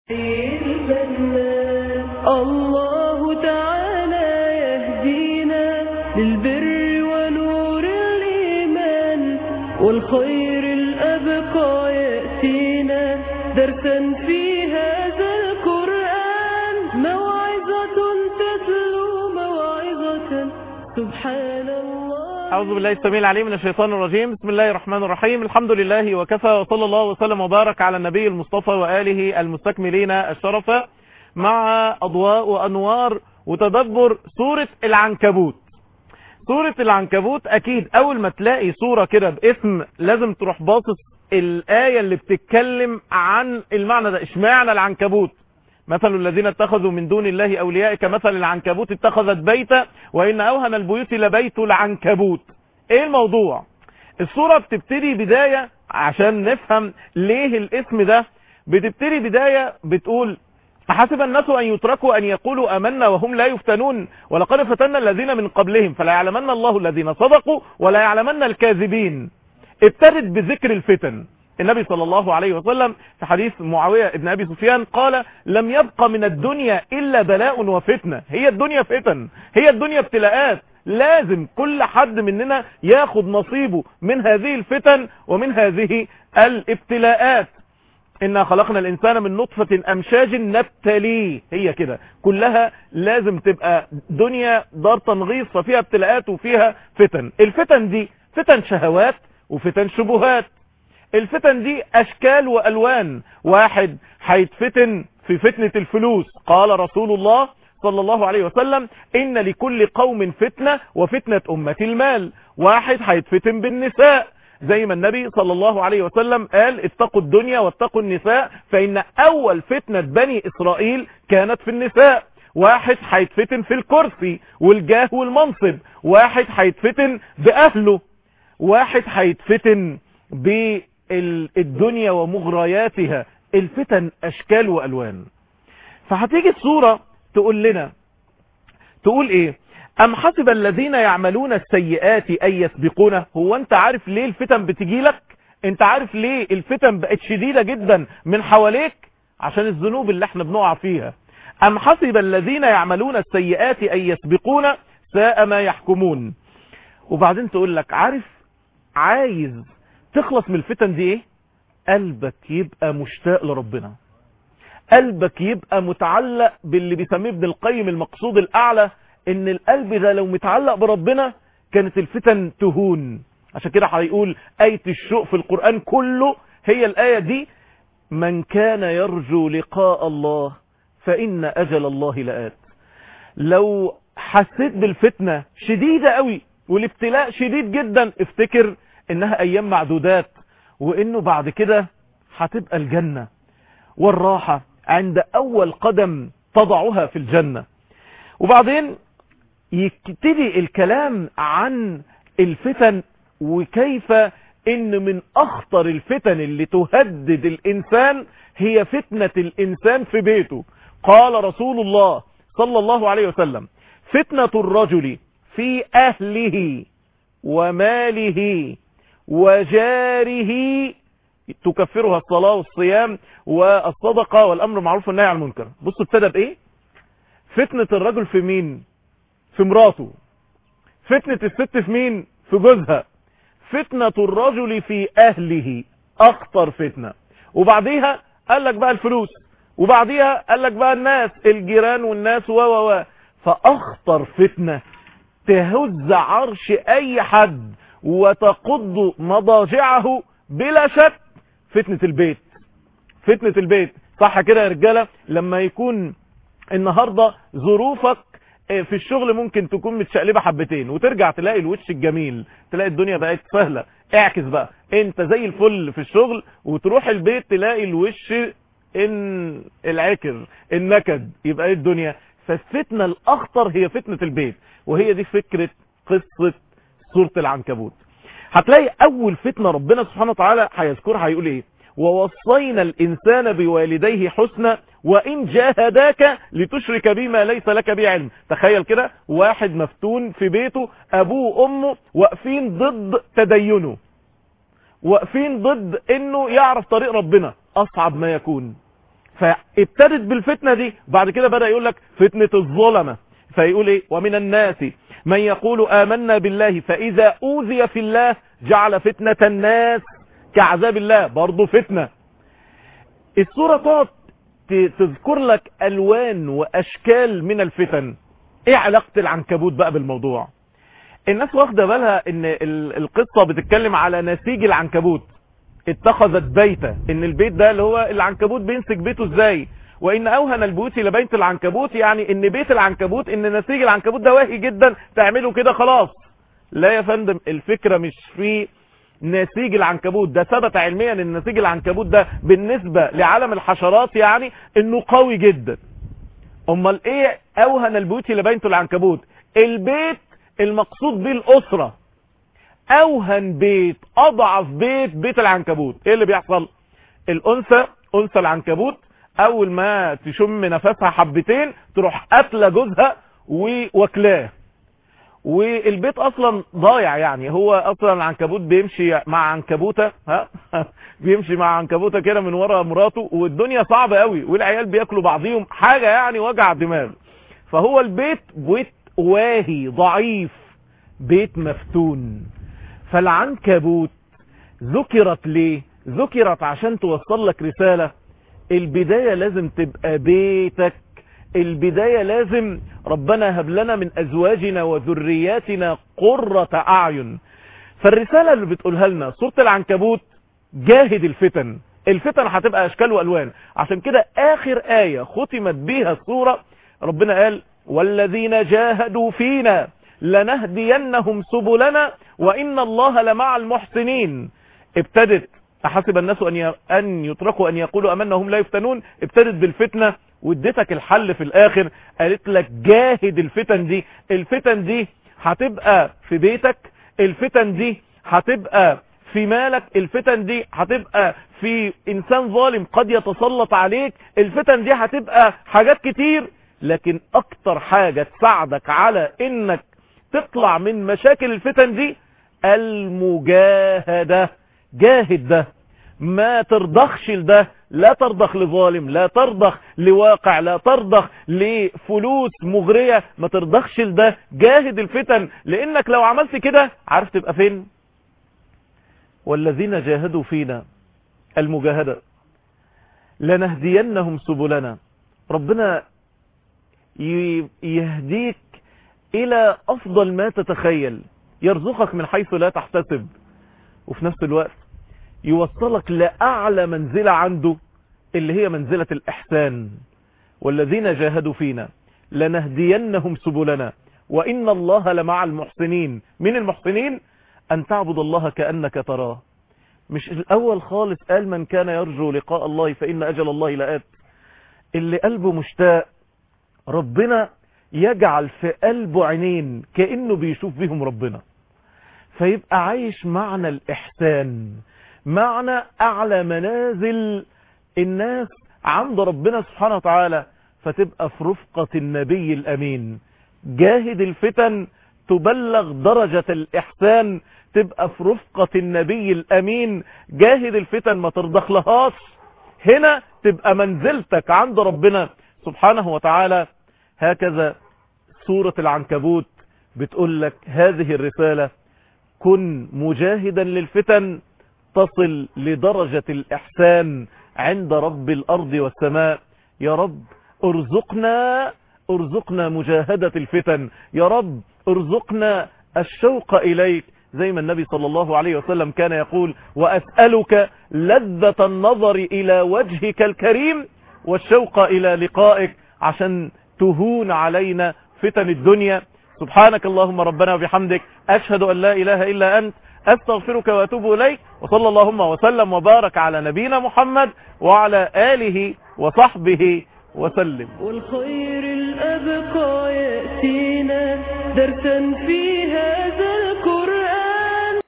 الله تعالى يهدينا للبر ونور الإيمان والخير الأبقى يأتينا درسا في هذا القرآن موعظة تتلو موعظة سبحان الله أعوذ بالله السميع العليم من الشيطان الرجيم بسم الله الرحمن الرحيم الحمد لله وكفى وصلى الله وسلم وبارك على النبي المصطفى وآله المستكملين الشرف مع أضواء وأنوار وتدبر سورة العنكبوت سورة العنكبوت أكيد أول ما تلاقي سورة كده باسم لازم تروح باصص الآية اللي بتتكلم عن المعنى ده اشمعنى العنكبوت مثل الذين اتخذوا من دون الله أولياء كمثل العنكبوت اتخذت بيتا وإن أوهن البيوت لبيت العنكبوت ايه الموضوع الصورة بتبتدي بداية عشان نفهم ليه الاسم ده بتبتدي بداية بتقول أحسب الناس أن يتركوا أن يقولوا أمنا وهم لا يفتنون ولقد فتنا الذين من قبلهم فلا يعلمن الله الذين صدقوا ولا يعلمن الكاذبين ابتدت بذكر الفتن النبي صلى الله عليه وسلم في حديث معاوية ابن أبي سفيان قال لم يبقى من الدنيا إلا بلاء وفتنة هي الدنيا فتن هي الدنيا ابتلاءات لازم كل حد مننا ياخد نصيبه من هذه الفتن ومن هذه الابتلاءات إنا خلقنا الإنسان من نطفة أمشاج نبتليه هي كده كلها لازم تبقى دنيا دار تنغيص ففيها ابتلاءات وفيها فتن الفتن دي فتن شهوات وفتن شبهات الفتن دي أشكال وألوان واحد هيتفتن في فتنة الفلوس قال رسول الله صلى الله عليه وسلم إن لكل قوم فتنة وفتنة أمة المال واحد هيتفتن بالنساء زي ما النبي صلى الله عليه وسلم قال اتقوا الدنيا واتقوا النساء فإن أول فتنة بني إسرائيل كانت في النساء واحد هيتفتن في الكرسي والجاه والمنصب واحد هيتفتن بأهله واحد هيتفتن بالدنيا ومغرياتها الفتن أشكال وألوان فهتيجي الصورة تقول لنا تقول ايه ام حسب الذين يعملون السيئات ان يسبقونه هو انت عارف ليه الفتن بتجي لك انت عارف ليه الفتن بقت شديدة جدا من حواليك عشان الذنوب اللي احنا بنقع فيها ام حسب الذين يعملون السيئات ان يسبقون ساء ما يحكمون وبعدين تقول لك عارف عايز تخلص من الفتن دي ايه قلبك يبقى مشتاق لربنا قلبك يبقى متعلق باللي بيسميه ابن القيم المقصود الأعلى ان القلب ده لو متعلق بربنا كانت الفتن تهون عشان كده هيقول آية الشوق في القرآن كله هي الآية دي من كان يرجو لقاء الله فإن أجل الله لآت لو حسيت بالفتنة شديدة قوي والابتلاء شديد جدا افتكر انها ايام معدودات وانه بعد كده هتبقى الجنة والراحة عند أول قدم تضعها في الجنة وبعدين يبتدي الكلام عن الفتن وكيف ان من اخطر الفتن اللي تهدد الانسان هي فتنة الانسان في بيته قال رسول الله صلى الله عليه وسلم فتنة الرجل في اهله وماله وجاره تكفرها الصلاة والصيام والصدقة والأمر معروف والنهي عن المنكر بصوا ابتدى بإيه فتنة الرجل في مين في مراته فتنة الست في مين في جوزها فتنة الرجل في أهله أخطر فتنة وبعديها قال لك بقى الفلوس وبعديها قال لك بقى الناس الجيران والناس و و و فأخطر فتنة تهز عرش أي حد وتقض مضاجعه بلا شك فتنة البيت فتنة البيت صح كده يا رجالة لما يكون النهاردة ظروفك في الشغل ممكن تكون متشقلبة حبتين وترجع تلاقي الوش الجميل تلاقي الدنيا بقت سهلة اعكس بقى انت زي الفل في الشغل وتروح البيت تلاقي الوش ان العكر النكد يبقى ايه الدنيا فالفتنة الاخطر هي فتنة البيت وهي دي فكرة قصة سورة العنكبوت هتلاقي اول فتنة ربنا سبحانه وتعالى هيذكرها هيقول ايه ووصينا الانسان بوالديه حسنا وان جاهداك لتشرك بما ليس لك به علم تخيل كده واحد مفتون في بيته ابوه وامه واقفين ضد تدينه واقفين ضد انه يعرف طريق ربنا اصعب ما يكون فابتدت بالفتنة دي بعد كده بدأ يقول لك فتنة الظلمة فيقول ايه ومن الناس من يقول آمنا بالله فإذا أوذي في الله جعل فتنة الناس كعذاب الله برضو فتنة السورة تقعد ت- تذكر لك ألوان وأشكال من الفتن ايه علاقة العنكبوت بقى بالموضوع الناس واخدة بالها ان ال- القصة بتتكلم على نسيج العنكبوت اتخذت بيتا ان البيت ده اللي هو العنكبوت بيمسك بيته ازاي وان اوهن البيوت لبيت العنكبوت يعني ان بيت العنكبوت ان نسيج العنكبوت ده واهي جدا تعمله كده خلاص لا يا فندم الفكرة مش في نسيج العنكبوت ده ثبت علميا ان نسيج العنكبوت ده بالنسبة لعالم الحشرات يعني انه قوي جدا امال ايه اوهن البيوت لبيت العنكبوت البيت المقصود به الاسره اوهن بيت اضعف بيت بيت العنكبوت ايه اللي بيحصل الانثى انثى العنكبوت اول ما تشم نفسها حبتين تروح قاتله جوزها وواكلاه والبيت اصلا ضايع يعني هو اصلا العنكبوت بيمشي مع عنكبوته ها بيمشي مع عنكبوته كده من ورا مراته والدنيا صعبه قوي والعيال بياكلوا بعضيهم حاجه يعني وجع دماغ فهو البيت بيت واهي ضعيف بيت مفتون فالعنكبوت ذكرت ليه ذكرت عشان توصل لك رسالة البداية لازم تبقى بيتك البداية لازم ربنا هب لنا من أزواجنا وذرياتنا قرة أعين فالرسالة اللي بتقولها لنا سورة العنكبوت جاهد الفتن الفتن هتبقى أشكال وألوان عشان كده آخر آية ختمت بيها السورة ربنا قال والذين جاهدوا فينا لنهدينهم سبلنا وإن الله لمع المحسنين ابتدت أحسب الناس أن ي- أن يتركوا أن يقولوا أمنا هم لا يفتنون ابتدت بالفتنة واديتك الحل في الآخر قالت لك جاهد الفتن دي الفتن دي هتبقى في بيتك الفتن دي هتبقى في مالك الفتن دي هتبقى في انسان ظالم قد يتسلط عليك الفتن دي هتبقى حاجات كتير لكن اكتر حاجة تساعدك على انك تطلع من مشاكل الفتن دي المجاهدة جاهد ده ما ترضخش لده لا ترضخ لظالم لا ترضخ لواقع لا ترضخ لفلوس مغرية ما ترضخش لده جاهد الفتن لانك لو عملت كده عارف تبقى فين والذين جاهدوا فينا المجاهدة لنهدينهم سبلنا ربنا ي- يهديك الى افضل ما تتخيل يرزقك من حيث لا تحتسب وفي نفس الوقت يوصلك لأعلى منزلة عنده اللي هي منزلة الإحسان والذين جاهدوا فينا لنهدينهم سبلنا وإن الله لمع المحسنين من المحسنين أن تعبد الله كأنك تراه مش الأول خالص قال من كان يرجو لقاء الله فإن أجل الله لآت اللي قلبه مشتاق ربنا يجعل في قلبه عينين كأنه بيشوف بيهم ربنا فيبقى عايش معنى الإحسان معنى أعلى منازل الناس عند ربنا سبحانه وتعالى فتبقى في رفقة النبي الأمين جاهد الفتن تبلغ درجة الإحسان تبقى في رفقة النبي الأمين جاهد الفتن ما ترضخ لهاش هنا تبقى منزلتك عند ربنا سبحانه وتعالى هكذا سورة العنكبوت بتقول لك هذه الرسالة كن مجاهدا للفتن تصل لدرجة الإحسان عند رب الأرض والسماء يا رب ارزقنا ارزقنا مجاهدة الفتن يا رب ارزقنا الشوق إليك زي ما النبي صلى الله عليه وسلم كان يقول وأسألك لذة النظر إلى وجهك الكريم والشوق إلى لقائك عشان تهون علينا فتن الدنيا سبحانك اللهم ربنا وبحمدك أشهد أن لا إله إلا أنت أستغفرك وأتوب إليك وصلى اللهم وسلم وبارك على نبينا محمد وعلى آله وصحبه وسلم والخير الأبقى يأتينا درسا فيها